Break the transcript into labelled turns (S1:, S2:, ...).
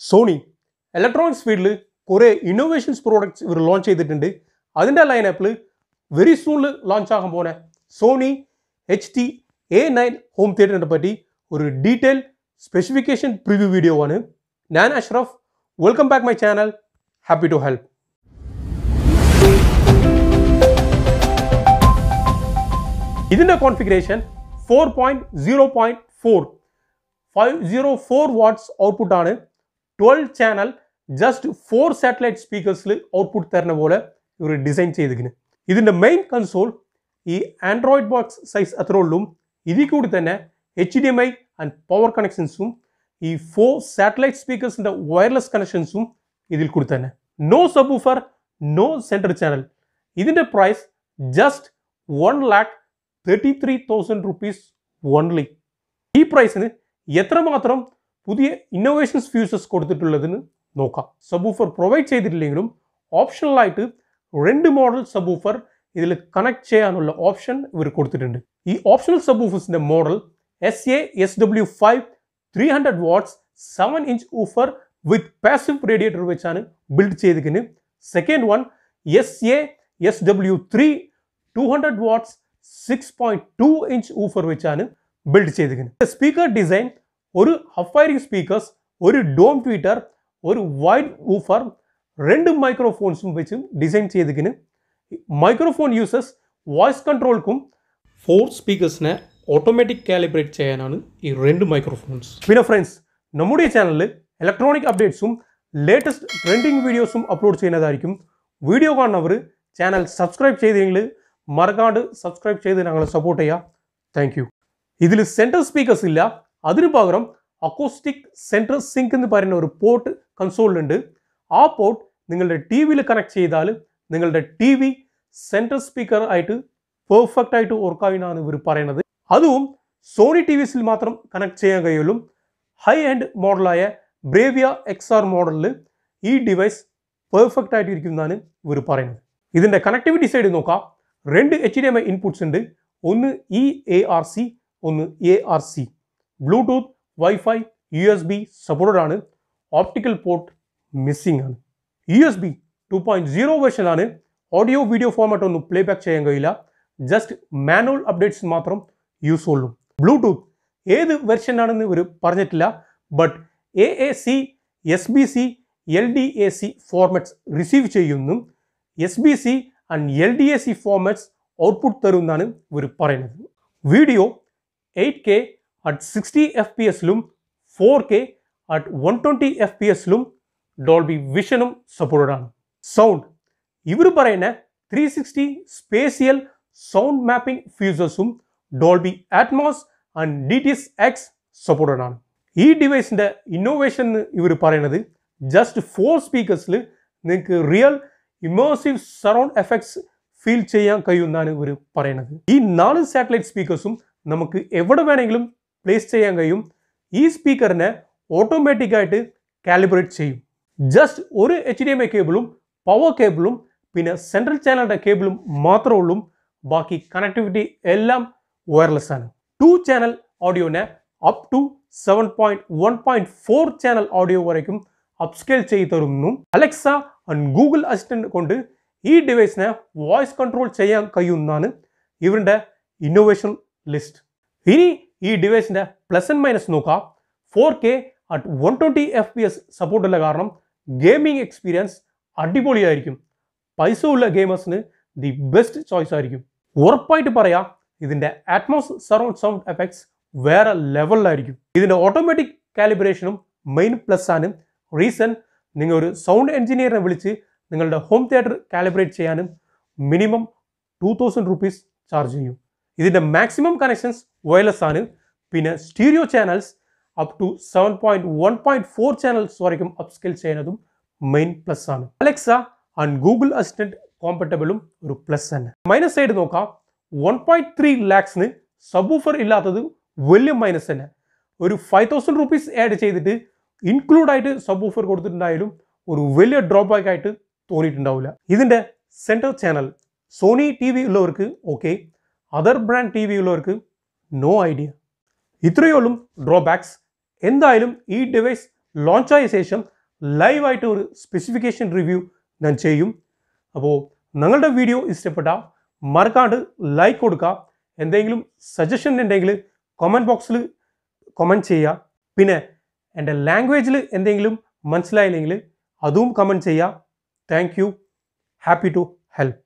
S1: Sony electronics ഫീൽഡിൽ കുറേ innovations products ഇവർ ലോഞ്ച് ചെയ്തിട്ടുണ്ട് അതിൻ്റെ ലൈനപ്പിൽ വെരി സൂണിൽ ലോഞ്ച് ആകാൻ പോണ Sony H T A nine home തിയേറ്ററിനെ പറ്റി ഒരു ഡീറ്റെയിൽ സ്പെസിഫിക്കേഷൻ പ്രിവ്യൂ വീഡിയോ ആണ് ഞാൻ Ashraf welcome back my channel happy to help ഇതിൻ്റെ configuration four point zero point four five zero four watts output ആണ് twelve channel just four satellite സ്പീക്കേഴ്സിൽ output തരുന്ന പോലെ ഇവർ ഡിസൈൻ ചെയ്തിരിക്കുന്നു ഇതിൻ്റെ മെയിൻ കൺസോൾ ഈ ആൻഡ്രോയിഡ് ബോക്സ് സൈസ് അത്ര ഉള്ളൂ ഇതിൽ കൂടി തന്നെ H D M I and power കണക്ഷൻസും ഈ ഫോർ സാറ്റലൈറ്റ് സ്പീക്കേഴ്സിൻ്റെ വയർലെസ് കണക്ഷൻസും ഇതിൽ കൂടി തന്നെ no subwoofer no central channel ഇതിൻ്റെ price just one lakh thirty three thousand rupees only ഈ പ്രൈസിന് എത്രമാത്രം പുതിയ ഇന്നോവേഷൻസ് ഫ്യൂച്ചേഴ്സ് കൊടുത്തിട്ടുള്ളതെന്ന് നോക്കാം സബൂഫർ പ്രൊവൈഡ് ചെയ്തിട്ടില്ലെങ്കിലും ഓപ്ഷണലായിട്ട് രണ്ട് മോഡൽ സബൂഫർ ഇതിൽ കണക്ട് ചെയ്യാനുള്ള ഓപ്ഷൻ ഇവർ കൊടുത്തിട്ടുണ്ട് ഈ ഓപ്ഷണൽ സബൂഫേഴ്സിന്റെ model S A S W five three hundred watts seven inch woofer with passive radiator വെച്ചാണ് ബിൽഡ് ചെയ്തിരിക്കുന്നത് second one S A S W three two hundred watts six point two inch woofer വെച്ചാണ് build ചെയ്തിരിക്കുന്നത് speaker design ഒരു upfiring speakers ഒരു dome tweeter ഒരു wide woofer രണ്ട് മൈക്രോഫോൺസും വെച്ച് ഡിസൈൻ ചെയ്തിരിക്കുന്നു മൈക്രോഫോൺ യൂസേഴ്സ് വോയിസ് കൺട്രോൾക്കും ഫോർ സ്പീക്കേഴ്സിനെ ഓട്ടോമാറ്റിക് കാലിബ്രേറ്റ് ചെയ്യാനാണ് ഈ രണ്ട് മൈക്രോഫോൺസ് പിന്നെ ഫ്രണ്ട്സ് നമ്മുടെ ചാനലിൽ ഇലക്ട്രോണിക് അപ്ഡേറ്റ്സും ലേറ്റസ്റ്റ് ട്രെൻഡിങ് വീഡിയോസും അപ്ലോഡ് ചെയ്യുന്നതായിരിക്കും വീഡിയോ കാണുന്നവർ ചാനൽ സബ്സ്ക്രൈബ് ചെയ്തെങ്കിൽ മറക്കാണ്ട് സബ്സ്ക്രൈബ് ചെയ്ത് ഞങ്ങളെ സപ്പോർട്ട് ചെയ്യുക താങ്ക് യു ഇതിൽ സെൻട്രൽ സ്പീക്കേഴ്സ് ഇല്ല അതിനു പകരം അക്കോസ്റ്റിക് സെൻട്രൽ സിങ്ക് എന്ന് പറയുന്ന ഒരു പോർട്ട് കൺസോളിലുണ്ട് ആ പോർട്ട് നിങ്ങളുടെ ടി വിയിൽ കണക്ട് ചെയ്താൽ നിങ്ങളുടെ ടി വി സെൻട്രൽ സ്പീക്കർ ആയിട്ട് പെർഫെക്റ്റ് ആയിട്ട് വർക്കാവുന്നതാണ് ഇവർ പറയുന്നത് അതും സോണി ടി വിസിൽ മാത്രം കണക്ട് ചെയ്യാൻ കഴിയുള്ളൂ ഹൈ എൻഡ് മോഡലായ ബ്രേവിയ എക്സ് ആർ മോഡലിൽ ഈ ഡിവൈസ് പെർഫെക്റ്റ് ആയിട്ട് ഇരിക്കുന്നതാണ് ഇവർ പറയുന്നത് ഇതിൻ്റെ കണക്ടിവിറ്റി സൈഡ് നോക്കാം രണ്ട് H D M I inputs ഉണ്ട് ഒന്ന് ഇ എ ആർ സി ഒന്ന് A R C Bluetooth wifi U S B supported ആണ് ഓപ്റ്റിക്കൽ പോർട്ട് മിസ്സിംഗ് ആണ് U S B two point zero വെർഷനാണ് ഓഡിയോ വീഡിയോ ഫോർമാറ്റ് ഒന്നും play back ചെയ്യാൻ കഴിയില്ല just manual updates മാത്രം യൂസ് ഉള്ളൂ ബ്ലൂടൂത്ത് ഏത് വെർഷൻ ആണെന്ന് ഇവർ പറഞ്ഞിട്ടില്ല but A A C S B C L D A C formats receive ചെയ്യുന്നു S B C and L D A C formats output തരുമെന്നാണ് ഇവർ പറയുന്നത് video eight K at sixty F P എസിലും four K at one twenty F P എസിലും Dolby വിഷനും supported ആണ് sound ഇവർ പറയുന്ന three sixty spatial sound mapping ഫ്യൂസേഴ്സും Dolby Atmos and D T S X supported ആണ് ഈ ഡിവൈസിൻ്റെ ഇന്നോവേഷൻ എന്ന് ഇവർ പറയുന്നത് ജസ്റ്റ് ഫോർ സ്പീക്കേഴ്സിൽ നിങ്ങൾക്ക് real immersive surround effects feel ചെയ്യാൻ കഴിയുമെന്നാണ് ഇവർ പറയുന്നത് ഈ നാല് സാറ്റലൈറ്റ് സ്പീക്കേഴ്സും നമുക്ക് എവിടെ വേണമെങ്കിലും പ്ലേസ് ചെയ്യാൻ കഴിയും ഈ സ്പീക്കറിനെ ഓട്ടോമാറ്റിക്കായിട്ട് കാലിബ്രേറ്റ് ചെയ്യും ജസ്റ്റ് ഒരു എച്ച് ഡി എം ഐ കേബിളും പവർ കേബിളും പിന്നെ സെൻട്രൽ ചാനലിൻ്റെ കേബിളും മാത്രമേ ഉള്ളൂ ബാക്കി കണക്ടിവിറ്റി എല്ലാം വയർലെസ് ആണ് ടു ചാനൽ ഓഡിയോനെ up to seven point one point four channel audio വരയ്ക്കും അപ്സ്കെയിൽ ചെയ്തു തരുന്നു അലക്സ ആൻഡ് ഗൂഗിൾ അസിസ്റ്റന്റ് കൊണ്ട് ഈ ഡിവൈസിനെ വോയിസ് കൺട്രോൾ ചെയ്യാൻ കഴിയുന്നതാണ് ഇവരുടെ ഇന്നോവേഷൻ ലിസ്റ്റ് ഇനി ഈ ഡിവൈസിൻ്റെ പ്ലസ് ആൻഡ് മൈനസ് നോക്കാം four K at one twenty F P S സപ്പോർട്ടുള്ള കാരണം ഗെയിമിംഗ് എക്സ്പീരിയൻസ് അടിപൊളിയായിരിക്കും പൈസ ഉള്ള ഗെയിമേഴ്സിന് ദി ബെസ്റ്റ് ചോയ്സ് ആയിരിക്കും ഉറപ്പായിട്ട് പറയാം ഇതിൻ്റെ അറ്റ്മോസ് സറൗണ്ട് സൗണ്ട് എഫക്ട്സ് വേറെ ലെവലിലായിരിക്കും ഇതിൻ്റെ ഓട്ടോമാറ്റിക് കാലിബ്രേഷനും മെയിൻ പ്ലസ് ആണ് റീസൺ നിങ്ങൾ ഒരു സൗണ്ട് എഞ്ചിനീയറിനെ വിളിച്ച് നിങ്ങളുടെ ഹോം തിയേറ്റർ കാലിബ്രേറ്റ് ചെയ്യാനും minimum two thousand rupees charge ചെയ്യും ഇതിൻ്റെ മാക്സിമം കണക്ഷൻസ് വയർലെസ് ആണ് പിന്നെ stereo channels up to seven point one point four channels വരയ്ക്കും അപ്സ്കെയിൽ ചെയ്യുന്നതും മെയിൻ പ്ലസ് ആണ് അലക്സ ആൻഡ് ഗൂഗിൾ അസിസ്റ്റന്റ് കോമ്പറ്റബിളും ഒരു പ്ലസ് തന്നെ മൈനസ് സൈഡ് നോക്കാം വൺ പോയിന്റ് ത്രീ ലാക്സിന് സബൂഫർ ഇല്ലാത്തത് വലിയ മൈനസ് തന്നെ ഒരു ഫൈവ് തൗസൻഡ് റുപ്പീസ് ആഡ് ചെയ്തിട്ട് ഇൻക്ലൂഡ് ആയിട്ട് സബൂഫർ കൊടുത്തിട്ടുണ്ടായാലും ഒരു വലിയ ഡ്രോബാക്ക് ആയിട്ട് തോന്നിയിട്ടുണ്ടാവില്ല ഇതിൻ്റെ central channel Sony T V ഉള്ളവർക്ക് okay other brand T V ഉള്ളവർക്ക് നോ ഐഡിയ ഇത്രയോളം ഡ്രോബാക്സ് എന്തായാലും ഈ ഡിവൈസ് ലോഞ്ചായ ശേഷം ലൈവായിട്ട് ഒരു സ്പെസിഫിക്കേഷൻ റിവ്യൂ ഞാൻ ചെയ്യും അപ്പോൾ നിങ്ങളുടെ വീഡിയോ ഇഷ്ടപ്പെട്ട മറക്കാണ്ട് ലൈക്ക് കൊടുക്കുക എന്തെങ്കിലും സജഷൻ ഉണ്ടെങ്കിൽ കമൻറ്റ് ബോക്സിൽ കമൻറ്റ് ചെയ്യുക പിന്നെ എൻ്റെ ലാംഗ്വേജിൽ എന്തെങ്കിലും മനസ്സിലായില്ലെങ്കിൽ അതും കമൻറ്റ് ചെയ്യുക thank you happy to help